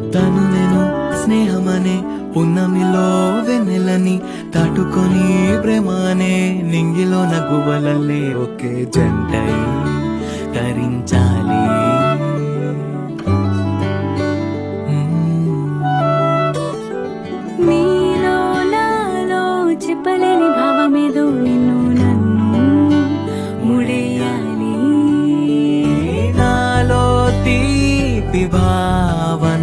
తను నేను స్నేహమనే పున్నమిలో వెన్నెలని దాటుకొని ప్రేమనే నింగిలో నగువలలే ఒకే జంటై తరించాలి మ్మ్. నీలో నాలో చెప్పలేని భావమేదో నిన్ను నన్ను ముడేయాలి నాలో తీపి భావన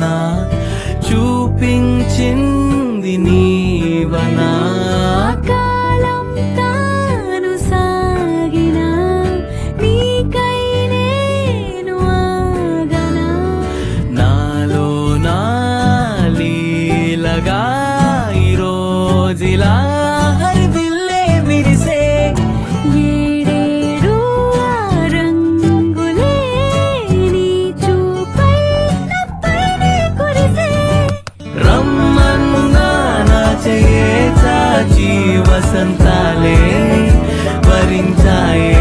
చూపించింది నీవనా కాలం తాను సాగిన నీకై నేను ఆగనా నాలో నాలీలగా ఈరోజిలా హరివిల్లే విరిసే ఏడేడు ఆ రంగులే నీ చూపై నాపైనే కురిసే రమ్మన్నా నా చెయ్యే చాచి వసంతాలే వరించాయే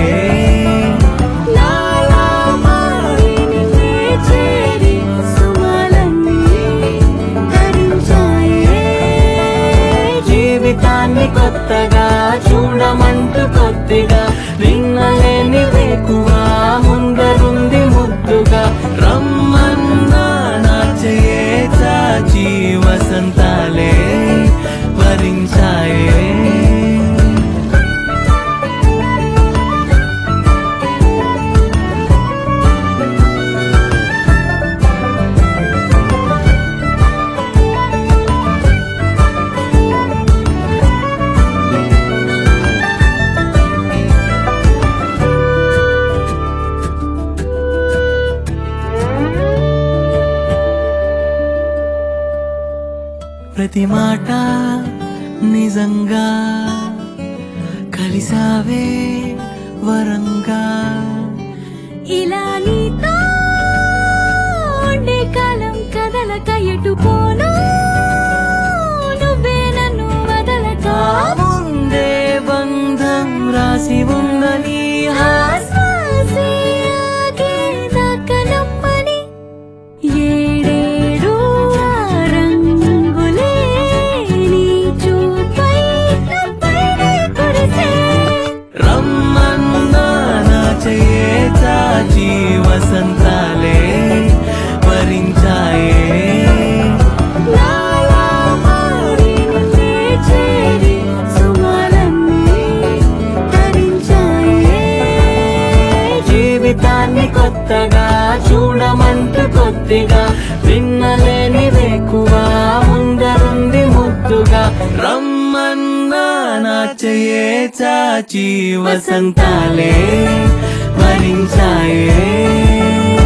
నాలా మారి నిన్నే చేరి సుమలన్నీ ధరించాయే జీవితాన్ని కొత్తగా చూడమంటూ కొద్దిగా నిన్నలేని వేకువా ముందరుంది ముద్దుగా రమ్మన్నా నా చెయ్యే చాచి వసంతాలే వరించాయే ప్రతి మాట నిజంగా కలిసావే వరంగా ఇలా నీతో ఉండే కాలం కదలక ఎటు పోను నువ్వే నన్ను వదలక ఆ ముందే బంధం రాసి ఉందని ఆశ్వాసే ఆగేదాకా నమ్మని ఏడేడు ఆ రంగులే నీ చూపై నాపైనే కురిసే రమ్మన్నా నా చెయ్యే చాచి వసంతాలే వరించాయే నాలా మారి నిన్నే చేరి సుమలన్నీ ధరించాయే జీవితాన్ని కొత్తగా చూడమంటూ కొద్దిగా విన్నలేని వేకువా ముందరుంది ముద్దుగా రమ్మన్నా నా చెయ్యే చాచి వసంతాలే వరించాయే